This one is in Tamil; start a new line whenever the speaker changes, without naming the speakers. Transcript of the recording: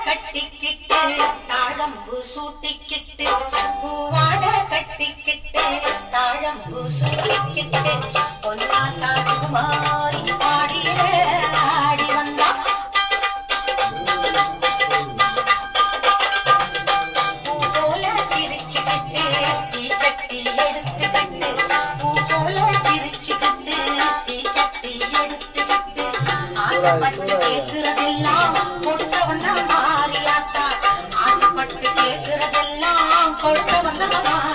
கட்டிக்கிட்டு தாழம்பு சூட்டிக்கிட்டு பூவாட கட்டிக்கிட்டு தாழம்பு சூட்டிக்கிட்டு பொன்னாசா சுமாரி ஆடிய ஆடி வந்தா பூ போல சிரிச்சுக்கிட்டு தீச்சட்டி எடுத்துக்கிட்டு பூ போல சிரிச்சுக்கிட்டு தீச்சட்டி எடுத்துக்கிட்டு ஆசைப்பட்டு கேட்கிறதெல்லாம் கொடுக்க வந்த மாறியாத்தா ஆசைப்பட்டு கேட்கிறதெல்லாம் கொடுக்க வந்த மாறியாத்தா